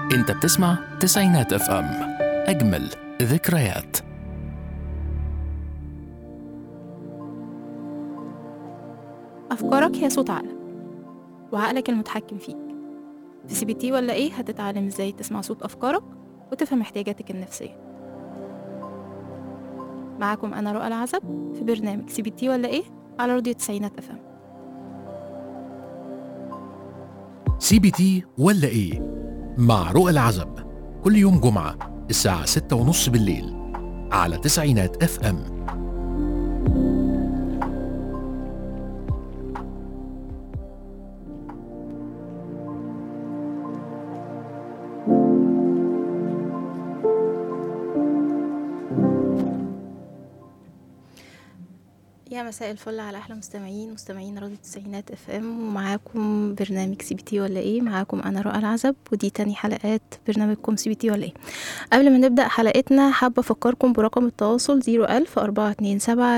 انت بتسمع تسعينات اف ام اجمل ذكريات أفكارك هي صوت عقلك وعقلك المتحكم فيك في سي بي تي ولا إيه هتتعلم إزاي تسمع صوت أفكارك وتفهم احتياجاتك النفسية معاكم أنا رؤى العزب في برنامج سي بي تي ولا إيه على راديو تسعينات أفهم سي بي تي ولا ايه مع رؤى العزب كل يوم جمعة الساعة ستة ونص بالليل على تسعينات اف ام يا مساء الفل على احلى مستمعين مستمعين راديو التسعينات اف ام ومعاكم برنامج سي بي تي ولا ايه معاكم انا رؤى العزب ودي تاني حلقات برنامجكم سي بي تي ولا ايه قبل ما نبدا حلقتنا حابه افكركم برقم التواصل 01000 427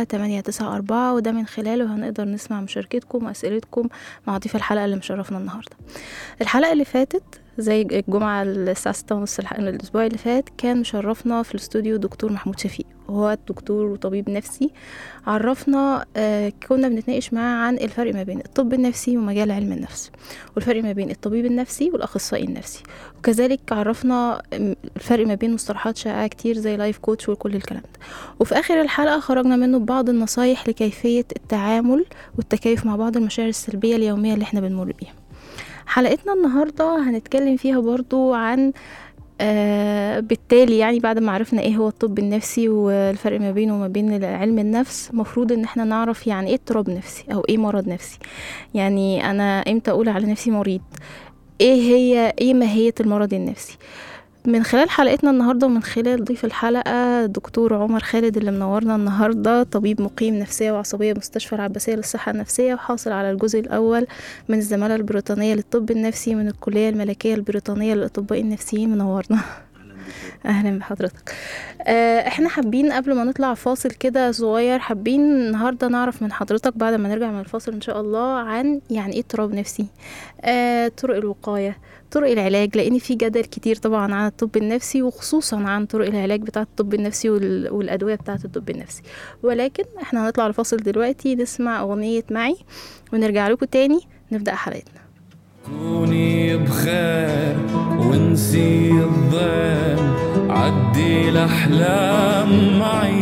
894 وده من خلاله هنقدر نسمع مشاركتكم واسئلتكم مع ضيف الحلقه اللي مشرفنا النهارده الحلقه اللي فاتت زي الجمعة الساعة ستة ونص الح- الأسبوع اللي فات كان مشرفنا في الاستوديو دكتور محمود شفيق وهو دكتور وطبيب نفسي عرفنا آه كنا بنتناقش معاه عن الفرق ما بين الطب النفسي ومجال علم النفس والفرق ما بين الطبيب النفسي والأخصائي النفسي وكذلك عرفنا آم، الفرق ما بين مصطلحات شائعة كتير زي لايف كوتش وكل الكلام ده وفي آخر الحلقة خرجنا منه ببعض النصايح لكيفية التعامل والتكيف مع بعض المشاعر السلبية اليومية اللي احنا بنمر بيها حلقتنا النهاردة هنتكلم فيها برضو عن آه بالتالي يعني بعد ما عرفنا ايه هو الطب النفسي والفرق ما بينه وما بين علم النفس مفروض ان احنا نعرف يعني ايه اضطراب نفسي او ايه مرض نفسي يعني انا امتى اقول على نفسي مريض ايه هي ايه ماهية المرض النفسي من خلال حلقتنا النهارده ومن خلال ضيف الحلقه دكتور عمر خالد اللي منورنا النهارده طبيب مقيم نفسيه وعصبيه مستشفى العباسيه للصحه النفسيه وحاصل على الجزء الاول من الزماله البريطانيه للطب النفسي من الكليه الملكيه البريطانيه للاطباء النفسيين منورنا اهلا بحضرتك آه، احنا حابين قبل ما نطلع فاصل كده صغير حابين النهارده نعرف من حضرتك بعد ما نرجع من الفاصل ان شاء الله عن يعني ايه اضطراب نفسي آه، طرق الوقايه طرق العلاج لان في جدل كتير طبعا عن الطب النفسي وخصوصا عن طرق العلاج بتاعه الطب النفسي وال- والادويه بتاعه الطب النفسي ولكن احنا هنطلع الفاصل دلوقتي نسمع اغنيه معي ونرجع لكم تاني نبدا حلقتنا كوني بخير وانسي الظل عدي الاحلام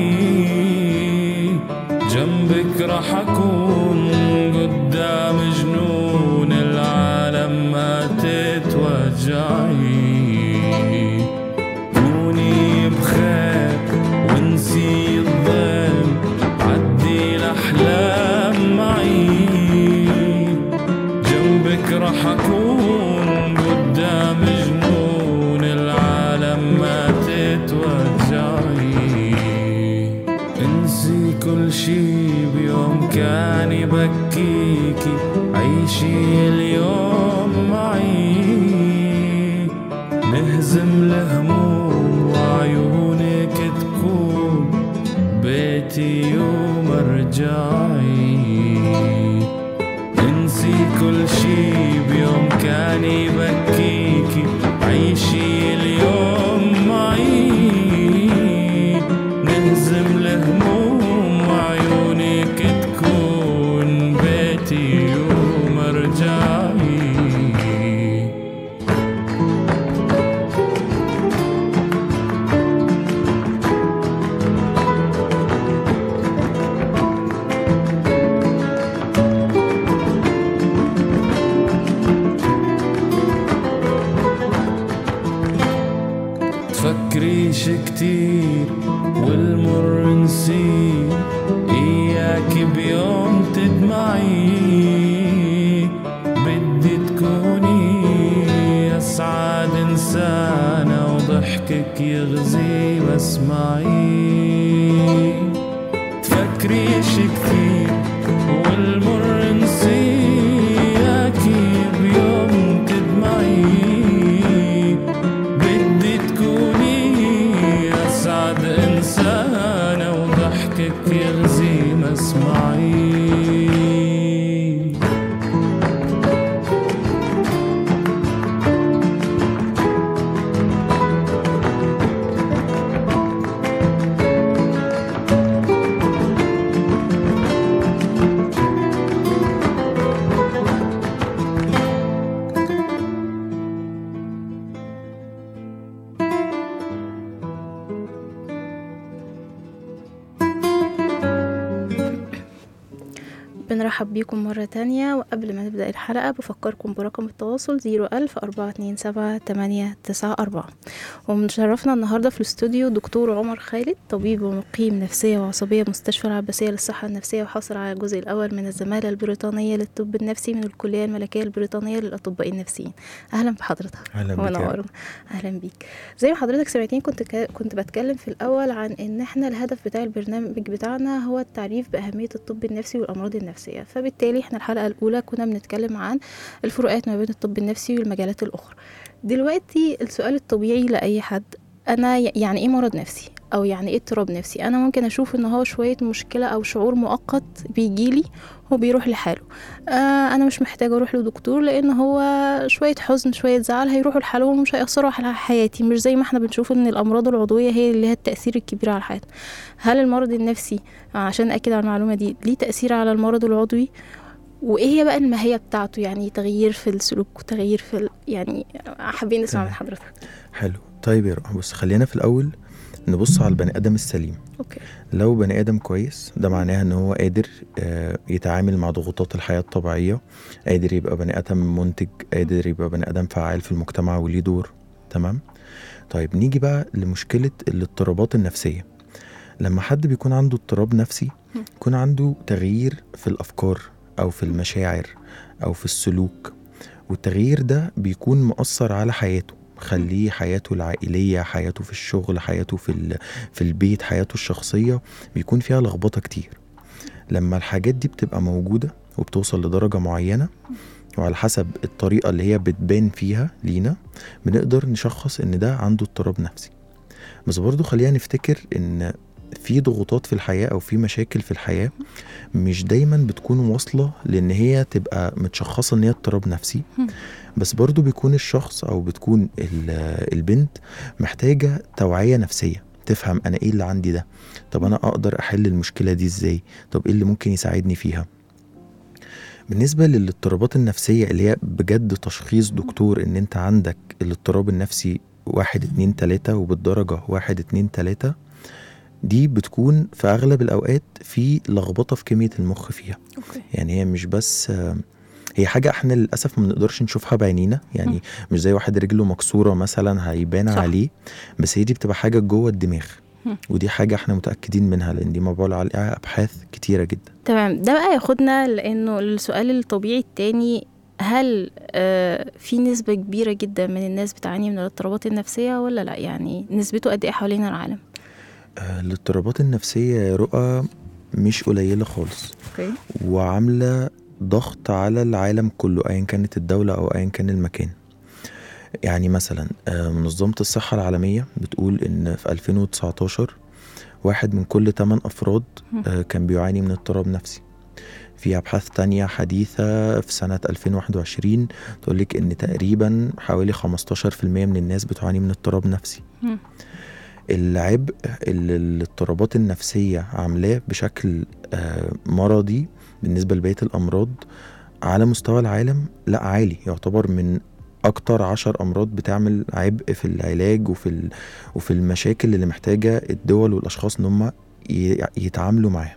معي جنبك راح اكون قدام جنون العالم ما تتوجعي كوني بخير وانسي الظل عدي الاحلام معي جنبك راح اكون قدام جنون العالم ما تتوجعي انسي كل شي بيوم كان يبكيكي عيشي اليوم معي نهزم الهموم وعيونك تكون بيتي ومرجعي انسي كل شي بيوم كان يبكيكي عيشي اليوم معي نهزم الهموم وعيونك تكون بيتي ومرجعي تفكريش كتير والمر نسيه إياك بيوم تدمعي بدي تكوني أسعد إنسانة وضحكك يغزي مسمعي تفكريش كتير والمر نسياكي بيوم تدمعي بدي تكوني أسعد إنسانة وضحكك بنرحب بيكم مرة تانية وقبل ما نبدأ الحلقة بفكركم برقم التواصل 01000 427 894 ومشرفنا النهاردة في الاستوديو دكتور عمر خالد طبيب ومقيم نفسية وعصبية مستشفى العباسية للصحة النفسية وحصل على الجزء الأول من الزمالة البريطانية للطب النفسي من الكلية الملكية البريطانية للأطباء النفسيين أهلا بحضرتك اهلا بك يا ونورنا اهلا بيك زي ما حضرتك سمعتين كنت كا- كنت بتكلم في الاول عن ان احنا الهدف بتاع البرنامج بتاعنا هو التعريف باهميه الطب النفسي والامراض النفسيه فبالتالي احنا الحلقه الاولى كنا بنتكلم عن الفروقات ما بين الطب النفسي والمجالات الاخرى دلوقتي السؤال الطبيعي لاي حد انا ي- يعني ايه مرض نفسي او يعني ايه اضطراب نفسي انا ممكن اشوف ان هو شويه مشكله او شعور مؤقت بيجيلي وبيروح لحاله آه انا مش محتاجه اروح لدكتور لان هو شويه حزن شويه زعل هيروحوا لحالهم ومش هيأثروا على حياتي مش زي ما احنا بنشوف ان الامراض العضويه هي اللي لها التأثير الكبير على حياتنا هل المرض النفسي عشان اكد على المعلومه دي ليه تأثير على المرض العضوي وايه هي بقى الماهيه بتاعته يعني تغيير في السلوك وتغيير في ال... يعني حابين نسمع من تمام. حضرتك حلو طيب يا رؤى بص خلينا في الاول نبص على البني ادم السليم اوكي لو بني ادم كويس ده معناها ان هو قادر آه، يتعامل مع ضغوطات الحياه الطبيعيه قادر يبقى بني ادم منتج قادر يبقى بني ادم فعال في المجتمع وليه دور تمام طيب نيجي بقى لمشكله الاضطرابات النفسيه لما حد بيكون عنده اضطراب نفسي مم. يكون عنده تغيير في الافكار او في المشاعر او في السلوك والتغيير ده بيكون مؤثر على حياته خليه حياته العائلية حياته في الشغل حياته في, ال- في البيت حياته الشخصية بيكون فيها لخبطة كتير لما الحاجات دي بتبقى موجودة وبتوصل لدرجة معينة وعلى حسب الطريقة اللي هي بتبان فيها لينا بنقدر نشخص ان ده عنده اضطراب نفسي بس برضو خلينا نفتكر ان في ضغوطات في الحياة او في مشاكل في الحياة مش دايما بتكون واصلة لان هي تبقى متشخصة ان هي اضطراب نفسي مم. بس برضو بيكون الشخص او بتكون ال- البنت محتاجة توعية نفسية تفهم انا ايه اللي عندي ده طب انا اقدر احل المشكلة دي ازاي طب ايه اللي ممكن يساعدني فيها بالنسبة للاضطرابات النفسية اللي هي بجد تشخيص دكتور ان انت عندك الاضطراب النفسي واحد اتنين تلاتة وبالدرجة واحد اتنين تلاتة دي بتكون في اغلب الاوقات في لخبطة في كمية المخ فيها اوكي يعني هي مش بس آه، هي حاجة احنا للأسف ما بنقدرش نشوفها بعينينا يعني مم. مش زي واحد رجله مكسورة مثلا هيبان صح. عليه بس هي دي بتبقى حاجة جوه الدماغ مم. ودي حاجة احنا متأكدين منها لأن دي معمول عليها أبحاث كتيرة جدا تمام ده بقى ياخدنا لانه السؤال الطبيعي التاني هل آه في نسبة كبيرة جدا من الناس بتعاني من الاضطرابات النفسية ولا لا يعني نسبته قد ايه حوالين العالم آه، الاضطرابات النفسية يا رؤى مش قليلة خالص اوكي وعاملة ضغط على العالم كله أيا كانت الدولة أو أيا كان المكان يعني مثلا آه، منظمة الصحة العالمية بتقول إن في 2019 واحد من كل 8 أفراد مم. آه، كان بيعاني من اضطراب نفسي في أبحاث تانية حديثة في سنة 2021 تقولك إن تقريبا حوالي 15% من الناس بتعاني من اضطراب نفسي مم. العبء اللي الاضطرابات النفسية عاملاه بشكل آه، مرضي بالنسبة لبقية الأمراض على مستوى العالم لا عالي يعتبر من أكتر عشر أمراض بتعمل عبء في العلاج وفي ال... وفي المشاكل اللي محتاجة الدول والأشخاص إن هم ي- يتعاملوا معاها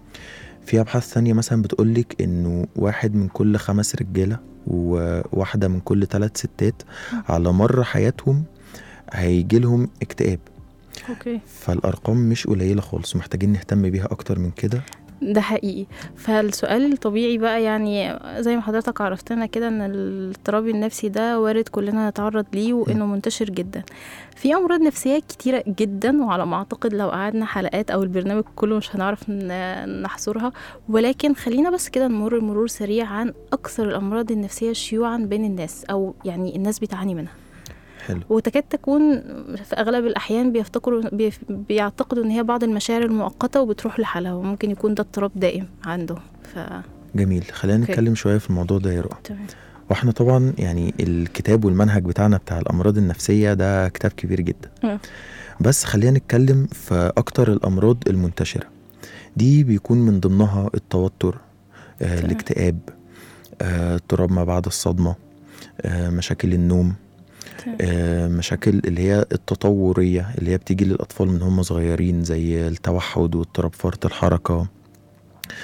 في أبحاث ثانية مثلا بتقولك إنه واحد من كل خمس رجالة وواحدة من كل ثلاث ستات على مر حياتهم هيجي لهم اكتئاب اوكي فالارقام مش قليله خالص محتاجين نهتم بيها اكتر من كده ده حقيقي فالسؤال الطبيعي بقى يعني زي ما حضرتك عرفتنا كده ان الاضطراب النفسي ده وارد كلنا نتعرض ليه وانه منتشر جدا في امراض نفسيه كتيره جدا وعلى ما اعتقد لو قعدنا حلقات او البرنامج كله مش هنعرف ن- نحصرها ولكن خلينا بس كده نمر مرور سريع عن اكثر الامراض النفسيه شيوعا بين الناس او يعني الناس بتعاني منها حلو وتكاد تكون في اغلب الاحيان بيفتكروا بيف- بيعتقدوا ان هي بعض المشاعر المؤقته وبتروح لحالها وممكن يكون ده اضطراب دائم عنده ف جميل خلينا أوكي. نتكلم شويه في الموضوع ده يا رؤى تمام واحنا طبعا يعني الكتاب والمنهج بتاعنا بتاع الامراض النفسيه ده كتاب كبير جدا مم. بس خلينا نتكلم في اكتر الامراض المنتشره دي بيكون من ضمنها التوتر آه تمام. الاكتئاب آه، اضطراب ما بعد الصدمه آه، مشاكل النوم تمام. آه، مشاكل اللي هي التطورية اللي هي بتيجي للأطفال من هم صغيرين زي التوحد واضطراب فرط الحركة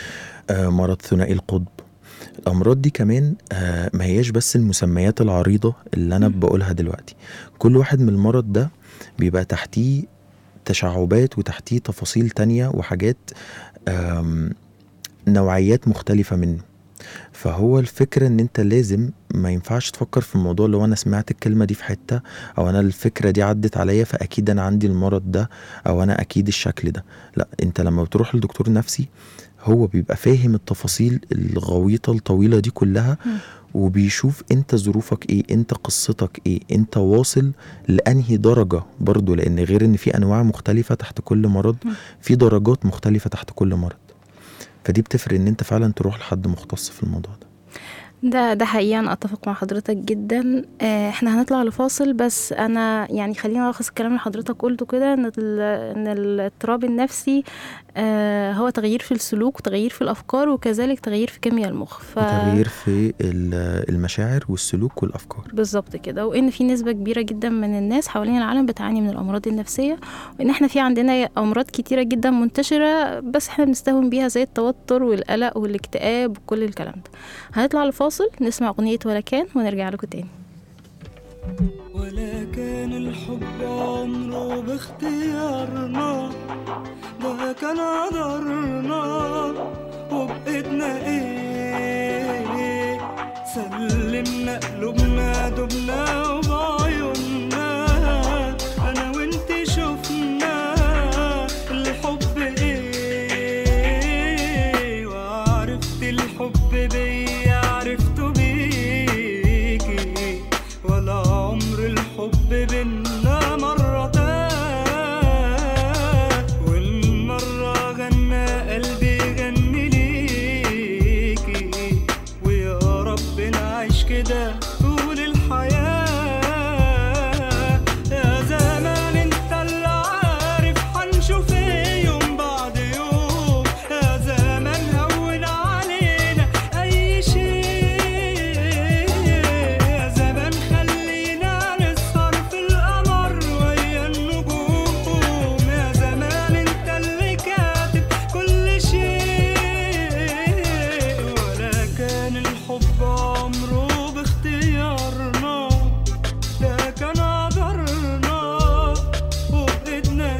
آه، مرض ثنائي القطب الامراض دي كمان آه، ما هياش بس المسميات العريضه اللي انا مم. بقولها دلوقتي كل واحد من المرض ده بيبقى تحتيه تشعبات وتحتيه تفاصيل تانية وحاجات آم، نوعيات مختلفة منه فهو الفكرة ان انت لازم ما ينفعش تفكر في الموضوع لو انا سمعت الكلمة دي في حتة او انا الفكرة دي عدت عليا فاكيد انا عندي المرض ده او انا اكيد الشكل ده لا انت لما بتروح لدكتور نفسي هو بيبقى فاهم التفاصيل الغويطة الطويلة دي كلها مم. وبيشوف انت ظروفك ايه انت قصتك ايه انت واصل لانهي درجة برضو لان غير ان في انواع مختلفة تحت كل مرض مم. في درجات مختلفة تحت كل مرض فدي بتفرق ان انت فعلا تروح لحد مختص في الموضوع ده ده ده حقيقة أنا أتفق مع حضرتك جدا آه، احنا هنطلع لفاصل بس أنا يعني خلينا ألخص الكلام اللي حضرتك قلته كده إن ال- إن الاضطراب النفسي آه، هو تغيير في السلوك وتغيير في الأفكار وكذلك تغيير في كيمياء المخ ف... وتغيير في ال- المشاعر والسلوك والافكار بالظبط كده وان في نسبه كبيره جدا من الناس حوالين العالم بتعاني من الامراض النفسيه وان احنا في عندنا امراض كتيره جدا منتشره بس احنا بنستهون بيها زي التوتر والقلق والاكتئاب وكل الكلام ده هنطلع لفاصل نسمع اغنيه ولا كان ونرجع لكم تاني ولا كان الحب عمره باختيارنا ده كان قدرنا وبقيتنا ايه سلمنا قلوبنا دبنا وبعيوننا انا وانت شفنا الحب ايه وعرفت الحب بيا عرفته بيكي ولا عمر الحب بينا مرة تاه والمرة غنى قلبي غني ليكي ويا رب نعيش كده طول الحياة يا زمان انت اللي عارف هنشوف ايه يوم بعد يوم يا زمان هون علينا اي شيء يا زمان خلينا نسهر في القمر ويا النجوم يا زمان انت اللي كاتب كل شيء ولا كان الحب عمره باختيارنا ده كان قدرنا وبإيدنا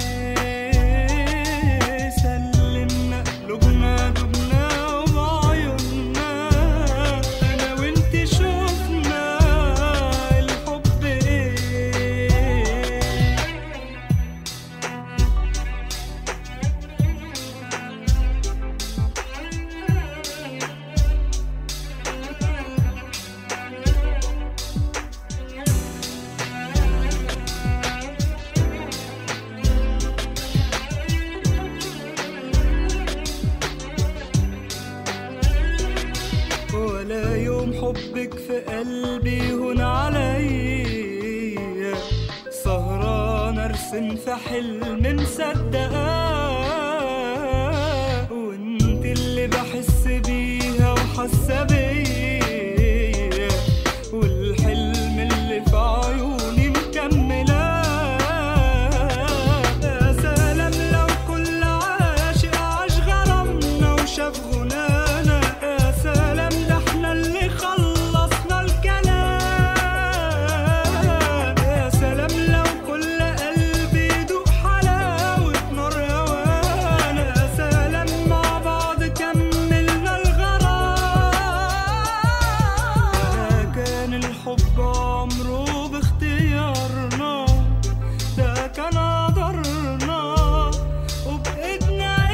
ايه سلمنا قلوبنا دبنا وبعيوننا انا وانت شفنا الحب ايه ولا يوم حبك في قلبي هون عليا سهران ارسم في حلم مصدقاه وانت اللي بحس بيها وحاسه بيا والحلم اللي في عيوني مكملاه يا سلام لو كل عاشق عاش غرامنا وشاف غنانا يا سلام ده احنا اللي خلصنا الكلام يا سلام لو كل قلب يدوق حلاوة نار هوانا يا سلام مع بعض كملنا الغرام ولا كان الحب عمره باختيارنا ده كان قدرنا وبإيدنا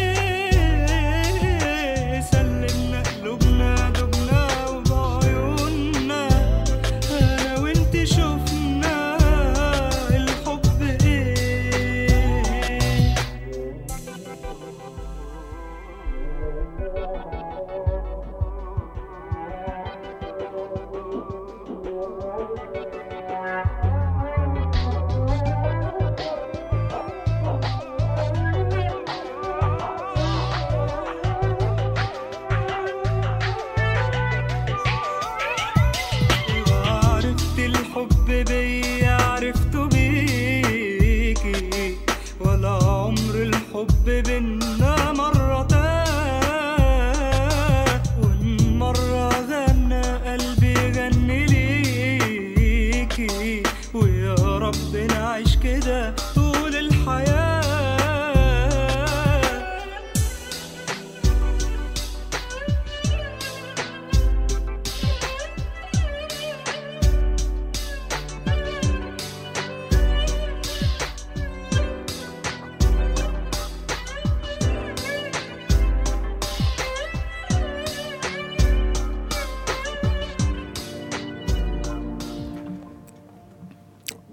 ايه سلمنا قلوبنا دبنا وبعيوننا انا وانت شفنا الحب ايه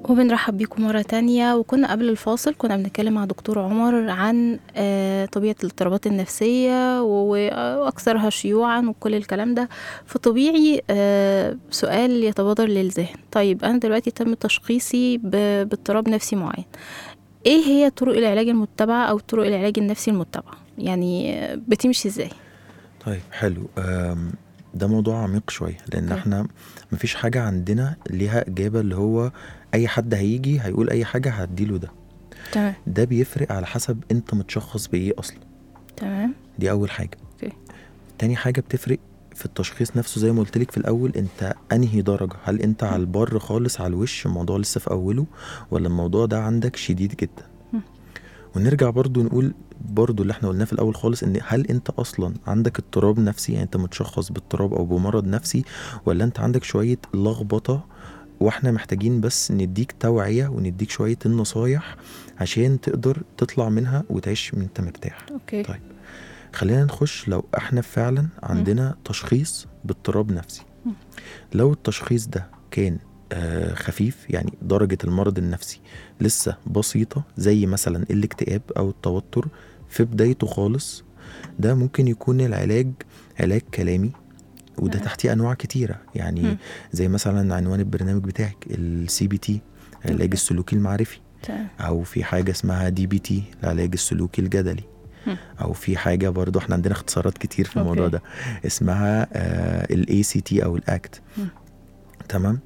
وبنرحب بيكم مرة تانية وكنا قبل الفاصل كنا بنتكلم مع دكتور عمر عن آه، طبيعة الاضطرابات النفسية و- وأكثرها شيوعا وكل الكلام ده فطبيعي آه، سؤال يتبادر للذهن طيب أنا دلوقتي تم تشخيصي ب- باضطراب نفسي معين إيه هي طرق العلاج المتبعة أو طرق العلاج النفسي المتبعة يعني آه، بتمشي إزاي طيب حلو أم، ده موضوع عميق شويه لان أوكي. احنا مفيش حاجه عندنا ليها اجابه اللي هو اي حد هيجي هيقول اي حاجه هديله ده تمام ده بيفرق على حسب انت متشخص بايه اصلا تمام دي اول حاجه أوكي. تاني حاجه بتفرق في التشخيص نفسه زي ما قلت لك في الاول انت انهي درجه هل انت على البر خالص على الوش الموضوع لسه في اوله ولا الموضوع ده عندك شديد جدا مم. ونرجع برضو نقول برضو اللي احنا قلناه في الاول خالص ان هل انت اصلا عندك اضطراب نفسي يعني انت متشخص باضطراب او بمرض نفسي ولا انت عندك شويه لخبطه واحنا محتاجين بس نديك توعيه ونديك شويه النصايح عشان تقدر تطلع منها وتعيش من انت مرتاح أوكي طيب. خلينا نخش لو احنا فعلا عندنا تشخيص باضطراب نفسي مم. لو التشخيص ده كان آه خفيف يعني درجة المرض النفسي لسه بسيطة زي مثلا الاكتئاب أو التوتر في بدايته خالص ده ممكن يكون العلاج علاج كلامي وده مم. تحتيه أنواع كتيرة يعني مم. زي مثلا عنوان البرنامج بتاعك السي بي تي العلاج أوكي. السلوكي المعرفي تمام او في حاجه اسمها دي بي تي العلاج السلوكي الجدلي مم. او في حاجه برضو احنا عندنا اختصارات كتير في الموضوع أوكي. ده اسمها الاي سي تي او الاكت مم. تمام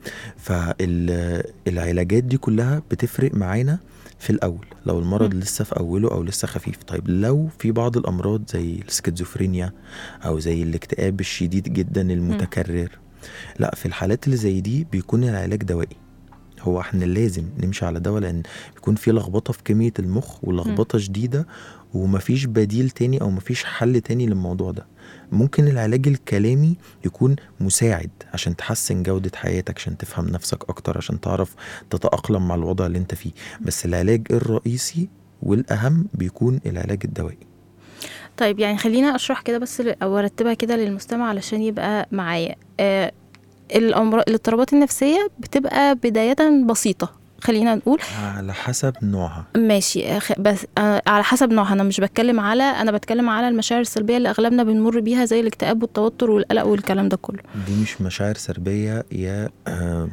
فالعلاجات دي كلها بتفرق معانا في الاول لو المرض مم. لسه في اوله او لسه خفيف طيب لو في بعض الامراض زي السكيزوفرينيا او زي الاكتئاب الشديد جدا المتكرر لا في الحالات اللي زي دي بيكون العلاج دوائي هو احنا لازم نمشي على دواء لان بيكون في لخبطه في كميه المخ ولخبطه شديده ومفيش بديل تاني او مفيش حل تاني للموضوع ده ممكن العلاج الكلامي يكون مساعد عشان تحسن جودة حياتك عشان تفهم نفسك أكتر عشان تعرف تتأقلم مع الوضع اللي انت فيه بس العلاج الرئيسي والأهم بيكون العلاج الدوائي طيب يعني خلينا اشرح كده بس ل- او ارتبها كده للمستمع علشان يبقى معايا آه الامراض الاضطرابات النفسيه بتبقى بدايه بسيطه خلينا نقول على حسب نوعها ماشي آه، خ- بس آه على حسب نوعها انا مش بتكلم على انا بتكلم على المشاعر السلبيه اللي اغلبنا بنمر بيها زي الاكتئاب والتوتر والقلق والكلام ده كله دي مش مشاعر سلبية يا آم،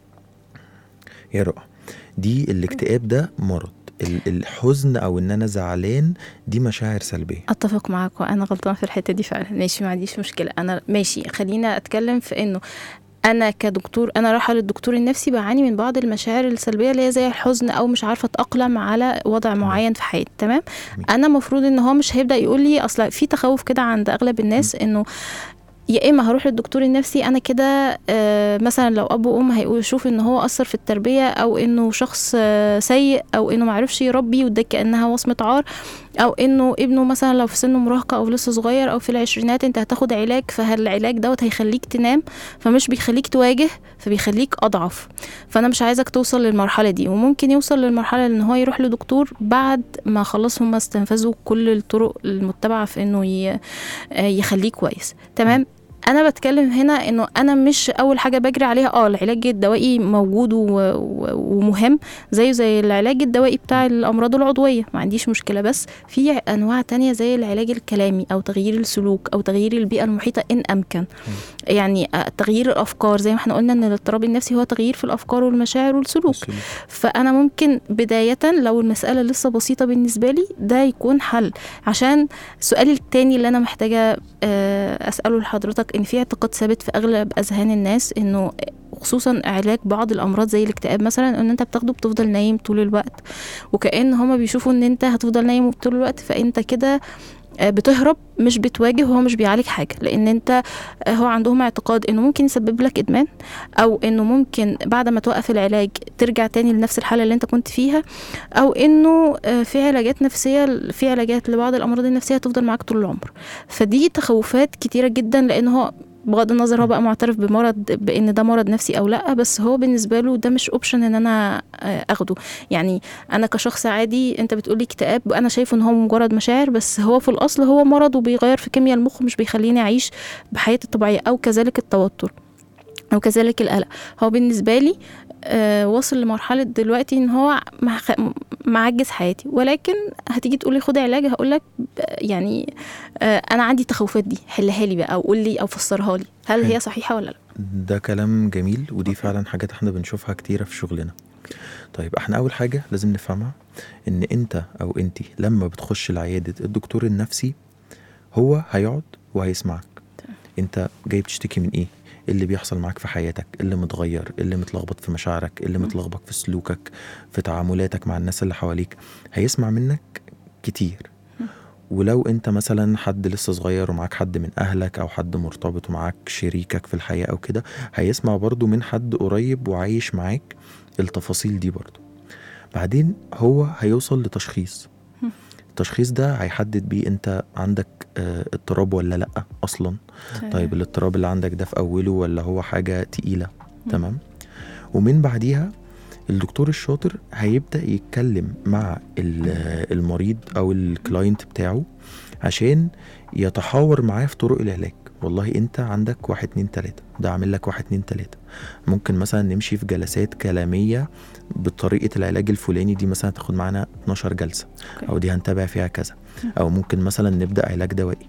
يا رؤى دي الاكتئاب ده مرض ال- الحزن او ان انا زعلان دي مشاعر سلبيه اتفق معاك وانا غلطانه في الحته دي فعلا ماشي ما عنديش مشكله انا ماشي خلينا اتكلم في انه انا كدكتور انا رايحه للدكتور النفسي بعاني من بعض المشاعر السلبيه اللي هي زي الحزن او مش عارفه اتاقلم على وضع معين في حياتي تمام جميل. انا المفروض ان هو مش هيبدا يقول لي اصلا في تخوف كده عند اغلب الناس انه يا اما هروح للدكتور النفسي انا كده آه، مثلا لو اب وام هيقول يشوف ان هو اثر في التربيه او انه شخص آه، سيء او انه معرفش يربي وده كانها وصمه عار او انه ابنه مثلا لو في سن مراهقه او لسه صغير او في العشرينات انت هتاخد علاج فالعلاج دوت هيخليك تنام فمش بيخليك تواجه فبيخليك اضعف فانا مش عايزك توصل للمرحله دي وممكن يوصل للمرحله ان هو يروح لدكتور بعد ما خلاص هم استنفذوا كل الطرق المتبعه في انه ي- آه، يخليه كويس تمام انا بتكلم هنا انه انا مش اول حاجه بجري عليها اه العلاج الدوائي موجود و- و- ومهم زيه زي العلاج الدوائي بتاع الامراض العضويه ما عنديش مشكله بس في انواع تانية زي العلاج الكلامي او تغيير السلوك او تغيير البيئه المحيطه ان امكن يعني آه، تغيير الافكار زي ما احنا قلنا ان الاضطراب النفسي هو تغيير في الافكار والمشاعر والسلوك السلوك. فانا ممكن بدايه لو المساله لسه بسيطه بالنسبه لي ده يكون حل عشان السؤال التاني اللي انا محتاجه آه، اساله لحضرتك ان في اعتقاد ثابت في اغلب اذهان الناس انه خصوصا علاج بعض الامراض زي الاكتئاب مثلا ان انت بتاخده بتفضل نايم طول الوقت وكأن هما بيشوفوا ان انت هتفضل نايم طول الوقت فانت كده آه، بتهرب مش بتواجه وهو مش بيعالج حاجه لان انت آه، هو عندهم اعتقاد انه ممكن يسبب لك ادمان او انه ممكن بعد ما توقف العلاج ترجع تاني لنفس الحاله اللي انت كنت فيها او انه آه، في علاجات نفسيه في علاجات لبعض الامراض النفسيه هتفضل معاك طول العمر فدي تخوفات كتيره جدا لان هو بغض النظر هو بقى معترف بمرض بان ده مرض نفسي او لا بس هو بالنسبه له ده مش اوبشن ان انا آه، اخده يعني انا كشخص عادي انت بتقولي اكتئاب انا شايفه ان هو مجرد مشاعر بس هو في الاصل هو مرض وبيغير في كيمياء المخ مش بيخليني اعيش بحياتي الطبيعيه او كذلك التوتر وكذلك القلق هو بالنسبة لي آه وصل لمرحلة دلوقتي ان هو مع- معجز حياتي ولكن هتيجي تقولي خدي علاج هقولك ب- يعني آه انا عندي التخوفات دي حلها لي بقى او قول لي او فسرها لي هل حلو. هي صحيحة ولا لا ده كلام جميل ودي فعلا حاجات احنا بنشوفها كتيرة في شغلنا طيب احنا اول حاجة لازم نفهمها ان انت او انتي لما بتخش لعيادة الدكتور النفسي هو هيقعد وهيسمعك انت جاي بتشتكي من ايه إيه اللي بيحصل معاك في حياتك إيه اللي متغير إيه اللي متلخبط في مشاعرك إيه اللي متلخبط في سلوكك في تعاملاتك مع الناس اللي حواليك هيسمع منك كتير ولو انت مثلا حد لسه صغير ومعاك حد من اهلك او حد مرتبط ومعاك شريكك في الحياة او كده هيسمع برضو من حد قريب وعايش معاك التفاصيل دي برضو بعدين هو هيوصل لتشخيص التشخيص ده هيحدد بيه انت عندك آه، اضطراب ولا لا اصلا طيب الاضطراب اللي عندك ده في اوله ولا هو حاجه تقيله تمام ومن بعديها الدكتور الشاطر هيبدا يتكلم مع ال- المريض او الكلاينت بتاعه عشان يتحاور معاه في طرق العلاج والله انت عندك واحد اتنين تلاته ده عامل لك واحد اتنين تلاته ممكن مثلا نمشي في جلسات كلاميه بطريقه العلاج الفلاني دي مثلا تاخد معانا 12 جلسه أوكي. او دي هنتابع فيها كذا او ممكن مثلا نبدا علاج دوائي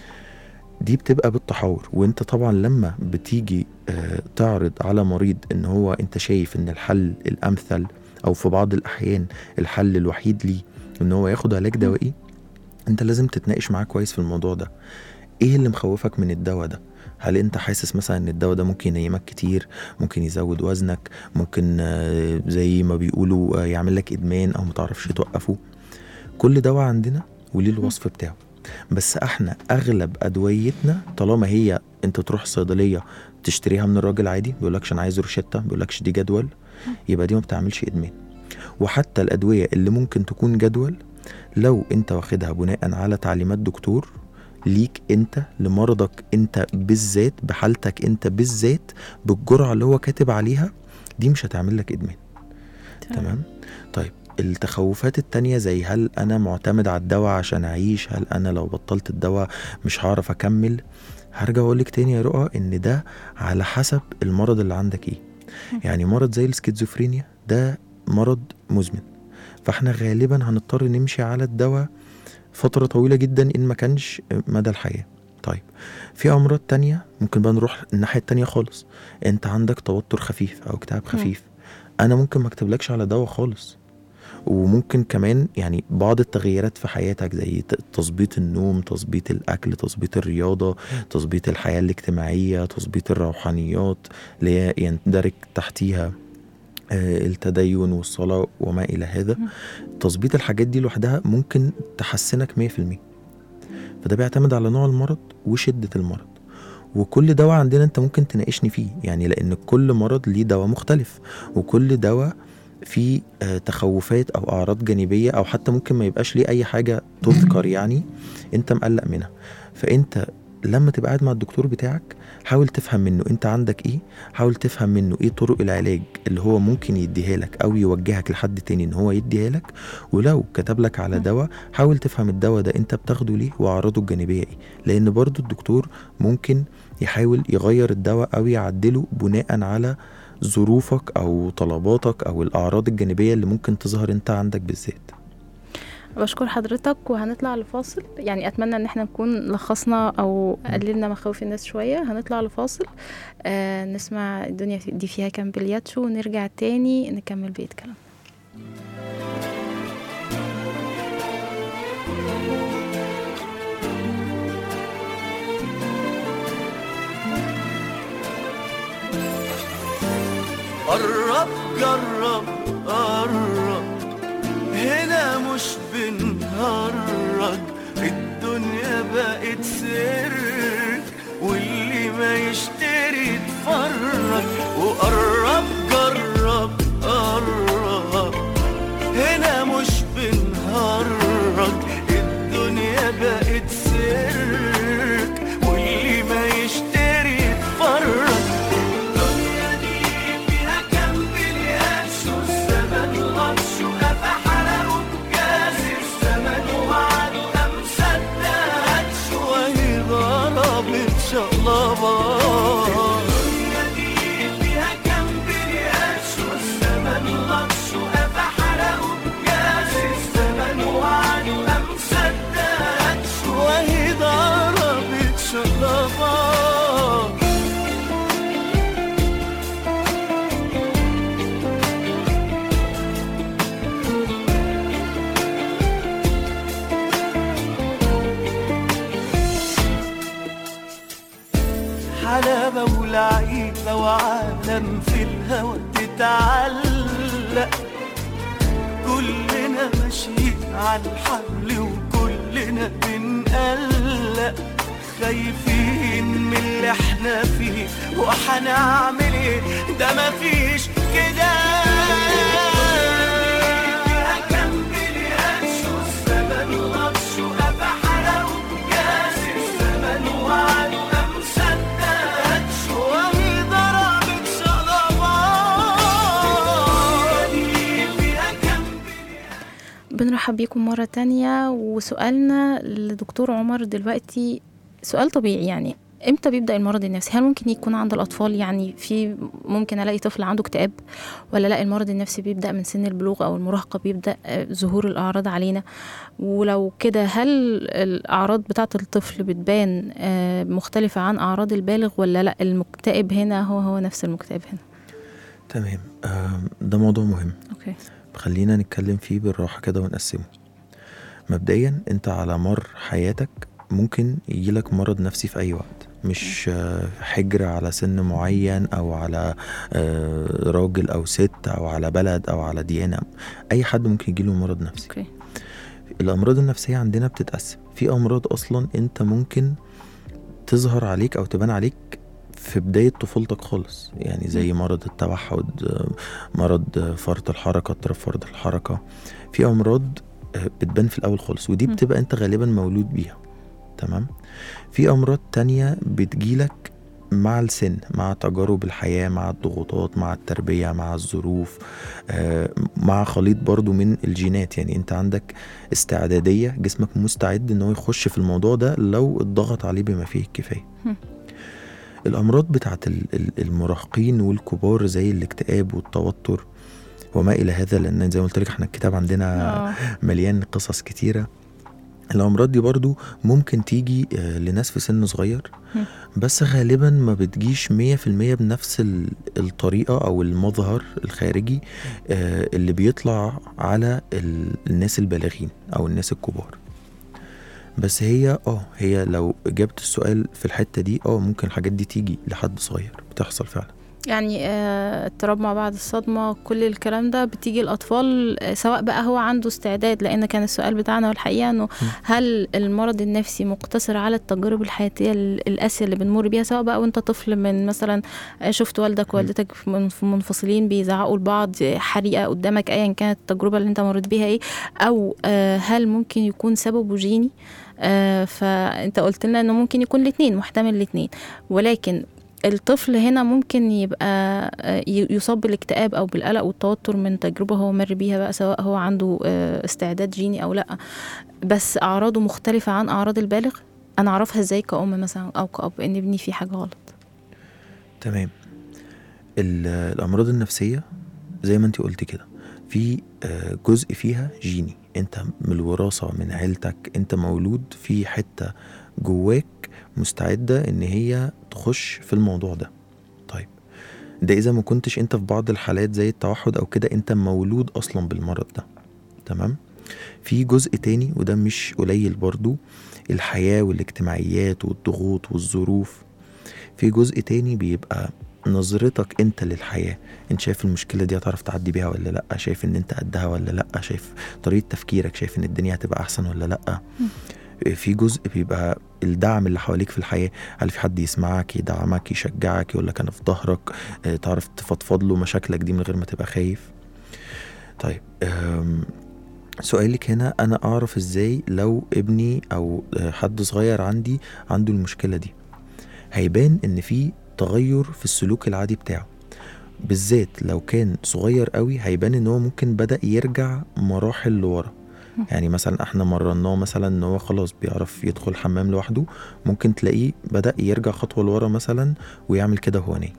دي بتبقى بالتحاور وانت طبعا لما بتيجي آه، تعرض على مريض ان هو انت شايف ان الحل الامثل او في بعض الاحيان الحل الوحيد ليه ان هو ياخد علاج دوائي انت لازم تتناقش معاه كويس في الموضوع ده ايه اللي مخوفك من الدواء ده هل انت حاسس مثلا ان الدواء ده ممكن ينيمك كتير ممكن يزود وزنك ممكن آه، زي ما بيقولوا آه، يعمل لك ادمان او متعرفش توقفه كل دواء عندنا وليه الوصف بتاعه بس احنا اغلب ادويتنا طالما هي انت تروح الصيدليه تشتريها من الراجل عادي بيقولكش انا عايز روشته بيقولكش دي جدول يبقى دي ما بتعملش ادمان وحتى الادويه اللي ممكن تكون جدول لو انت واخدها بناء على تعليمات دكتور ليك انت لمرضك انت بالذات بحالتك انت بالذات بالجرعه اللي هو كاتب عليها دي مش هتعمل لك ادمان تمام طيب التخوفات التانية زي هل أنا معتمد على الدواء عشان أعيش هل أنا لو بطلت الدواء مش هعرف أكمل هرجع أقولك تاني يا رؤى إن ده على حسب المرض اللي عندك إيه يعني مرض زي السكيزوفرينيا ده مرض مزمن فاحنا غالبا هنضطر نمشي على الدواء فترة طويلة جدا إن ما كانش مدى الحياة طيب في أمراض تانية ممكن بقى نروح الناحية التانية خالص أنت عندك توتر خفيف أو اكتئاب خفيف أنا ممكن ما أكتبلكش على دواء خالص وممكن كمان يعني بعض التغييرات في حياتك زي ت- تظبيط النوم تظبيط الأكل تظبيط الرياضة تظبيط الحياة الاجتماعية تظبيط الروحانيات اللي هي يندرج تحتيها آه، التدين والصلاة وما إلى هذا تظبيط الحاجات دي لوحدها ممكن تحسنك 100% فده بيعتمد على نوع المرض وشدة المرض وكل دواء عندنا انت ممكن تناقشني فيه يعني لان كل مرض ليه دواء مختلف وكل دواء فيه آه، تخوفات او اعراض جانبيه او حتى ممكن ما يبقاش ليه اي حاجه تذكر يعني انت مقلق منها فانت لما تبقى قاعد مع الدكتور بتاعك حاول تفهم منه انت عندك ايه حاول تفهم منه ايه طرق العلاج اللي هو ممكن يديها لك او يوجهك لحد تاني ان هو يديها لك ولو كتب لك على دواء حاول تفهم الدواء ده انت بتاخده ليه واعراضه الجانبيه ايه لان برضو الدكتور ممكن يحاول يغير الدواء او يعدله بناء على ظروفك او طلباتك او الاعراض الجانبيه اللي ممكن تظهر انت عندك بالذات بشكر حضرتك وهنطلع لفاصل يعني اتمنى ان احنا نكون لخصنا او قللنا مخاوف الناس شويه هنطلع لفاصل آه نسمع الدنيا دي فيها كام بلياتشو ونرجع تاني نكمل بقيه كلام قرب جرب قرب هنا مش بنهرج الدنيا بقت سرك واللي ما يشتري يتفرج وقرب جرب قرب هنا مش بنهرج الدنيا بقت سرك واللي ما يشتري يتفرج الدنيا دي فيها كام بلياتش والزمن غطش وقفا حلقه بجاز الزمن وعده ده مصدقش وهي ضربت شقلبة لو عالم في الهوى تتعلق كلنا ماشيين على الحبل وكلنا بنقلق خايفين من اللي احنا فيه وهنعمل ايه ده مفيش كده أكمل قرش والزمن غطش وأبحر وكاس الزمن وعلى مصدقش وهي ضربت صدمات فيها كم بنرحب بيكم مرة تانية وسؤالنا لدكتور عمر دلوقتي سؤال طبيعي يعني امتى بيبدأ المرض النفسي هل ممكن يكون عند الأطفال يعني في ممكن ألاقي طفل عنده اكتئاب ولا لا المرض النفسي بيبدأ من سن البلوغ أو المراهقة بيبدأ آه، ظهور الأعراض علينا ولو كده هل الأعراض بتاعة الطفل بتبان آه، مختلفة عن أعراض البالغ ولا لا المكتئب هنا هو هو نفس المكتئب هنا تمام آم، ده موضوع مهم أوكي خلينا نتكلم فيه بالراحة كده ونقسمه مبدئيا انت على مر حياتك ممكن يجيلك مرض نفسي في أي وقت مش آه، حجر على سن معين أو على آه، راجل أو ست أو على بلد أو على ديانة أي حد ممكن يجيله مرض نفسي أوكي الأمراض النفسية عندنا بتتقسم في أمراض أصلا أنت ممكن تظهر عليك أو تبان عليك في بداية طفولتك خالص يعني زي مرض التوحد آه، مرض آه، فرط الحركة اضطراب فرط الحركة في أمراض آه، بتبان في الأول خالص ودي مم. بتبقى أنت غالبا مولود بيها تمام في أمراض تانية بتجيلك مع السن مع تجارب الحياة مع الضغوطات مع التربية مع الظروف آه، مع خليط برضو من الجينات يعني انت عندك استعدادية جسمك مستعد ان هو يخش في الموضوع ده لو اتضغط عليه بما فيه الكفاية هم. الأمراض بتاعت ال- ال- المراهقين والكبار زي الاكتئاب والتوتر وما إلى هذا لأن زي ما قلت لك احنا الكتاب عندنا آه. مليان قصص كتيرة الأمراض دي برضو ممكن تيجي آه، لناس في سن صغير مم. بس غالبا ما بتجيش مية في المية بنفس ال- الطريقة أو المظهر الخارجي آه، اللي بيطلع على ال- الناس البالغين أو الناس الكبار بس هي اه هي لو جبت السؤال في الحتة دي اه ممكن الحاجات دي تيجي لحد صغير بتحصل فعلا يعني آه، اضطراب ما بعد الصدمة كل الكلام ده بتيجي الأطفال آه، سواء بقى هو عنده استعداد لأن كان السؤال بتاعنا والحقيقة إنه هل المرض النفسي مقتصر على التجارب الحياتية ال- القاسية اللي بنمر بيها سواء بقى وأنت طفل من مثلا آه، شفت والدك ووالدتك من- منفصلين بيزعقوا لبعض آه، حريقة قدامك أيا كانت التجربة اللي أنت مريت بيها إيه أو آه، هل ممكن يكون سببه جيني آه، فأنت قلت لنا إنه ممكن يكون الاتنين محتمل الاتنين ولكن الطفل هنا ممكن يبقى آه، ي- يصاب بالاكتئاب او بالقلق والتوتر من تجربه هو مر بيها بقى سواء هو عنده آه، استعداد جيني او لا بس اعراضه مختلفه عن اعراض البالغ انا اعرفها ازاي كأم مثلا او كأب ان ابني فيه حاجه غلط تمام ال- الامراض النفسيه زي ما انت قلت كده في آه، جزء فيها جيني انت من الوراثه من عيلتك انت مولود في حته جواك مستعده ان هي تخش في الموضوع ده طيب ده اذا ما كنتش انت في بعض الحالات زي التوحد او كده انت مولود اصلا بالمرض ده تمام في جزء تاني وده مش قليل برضو الحياه والاجتماعيات والضغوط والظروف في جزء تاني بيبقى نظرتك انت للحياه انت شايف المشكله دي هتعرف تعدي بيها ولا لا شايف ان انت قدها ولا لا شايف طريقه تفكيرك شايف ان الدنيا هتبقى احسن ولا لا في جزء بيبقى الدعم اللي حواليك في الحياه هل في حد يسمعك يدعمك يشجعك يقول لك انا في ظهرك اه، تعرف تفضفض له مشاكلك دي من غير ما تبقى خايف طيب أم، سؤالك هنا انا اعرف ازاي لو ابني او اه، حد صغير عندي عنده المشكله دي هيبان ان في تغير في السلوك العادي بتاعه بالذات لو كان صغير قوي هيبان ان هو ممكن بدأ يرجع مراحل لورا يعني مثلا احنا مرناه مثلا ان هو خلاص بيعرف يدخل الحمام لوحده ممكن تلاقيه بدأ يرجع خطوة لورا مثلا ويعمل كده وهو نايم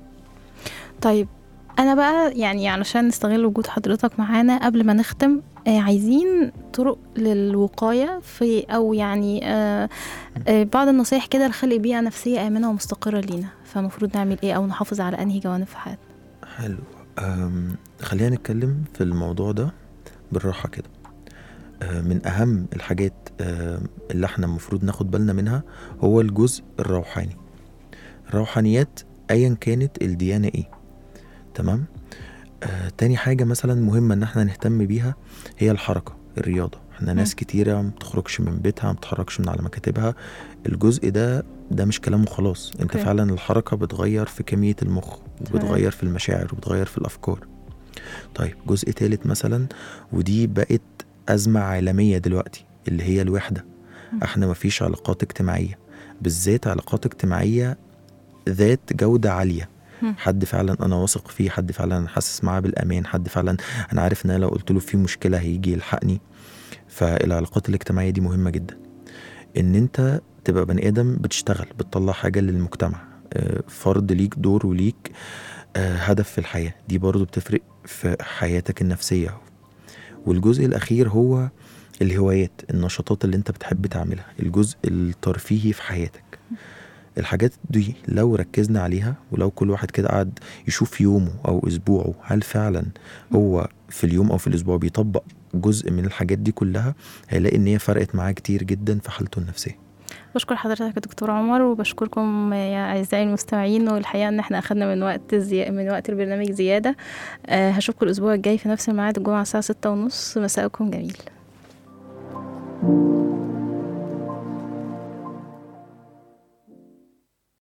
طيب انا بقى يعني علشان نستغل وجود حضرتك معانا قبل ما نختم آه، عايزين طرق للوقاية في أو يعني آه، آه، بعض النصايح كده لخلق بيئة نفسية آمنة ومستقرة لينا فالمفروض نعمل إيه أو نحافظ على أنهي جوانب في حياتنا حلو أم، خلينا نتكلم في الموضوع ده بالراحة كده أه، من أهم الحاجات أه، اللي احنا المفروض ناخد بالنا منها هو الجزء الروحاني الروحانيات ايا كانت الديانه ايه تمام آه تاني حاجه مثلا مهمه ان احنا نهتم بيها هي الحركه الرياضه احنا ناس كتيره ما بتخرجش من بيتها ما بتتحركش من على مكاتبها الجزء ده ده مش كلام وخلاص انت أوكي. فعلا الحركه بتغير في كميه المخ تمام. وبتغير في المشاعر وبتغير في الافكار طيب جزء تالت مثلا ودي بقت ازمه عالميه دلوقتي اللي هي الوحده احنا مفيش علاقات اجتماعيه بالذات علاقات اجتماعيه ذات جوده عاليه مم. حد فعلا انا واثق فيه حد فعلا انا حاسس معاه بالامان حد فعلا انا عارف ان انا لو قلت له في مشكله هيجي يلحقني فالعلاقات الاجتماعيه دي مهمه جدا ان انت تبقى بني ادم بتشتغل بتطلع حاجه للمجتمع آه، فرد ليك دور وليك آه، هدف في الحياه دي برضو بتفرق في حياتك النفسيه والجزء الاخير هو الهوايات النشاطات اللي انت بتحب تعملها الجزء الترفيهي في حياتك الحاجات دي لو ركزنا عليها ولو كل واحد كده قعد يشوف يومه او اسبوعه هل فعلا هو في اليوم او في الاسبوع بيطبق جزء من الحاجات دي كلها هيلاقي ان هي فرقت معاه كتير جدا في حالته النفسيه بشكر حضرتك يا دكتور عمر وبشكركم يا اعزائي المستمعين والحقيقه ان احنا اخدنا من وقت زي... من وقت البرنامج زياده أه هشوفكم الاسبوع الجاي في نفس الميعاد الجمعه الساعه ستة ونص مساءكم جميل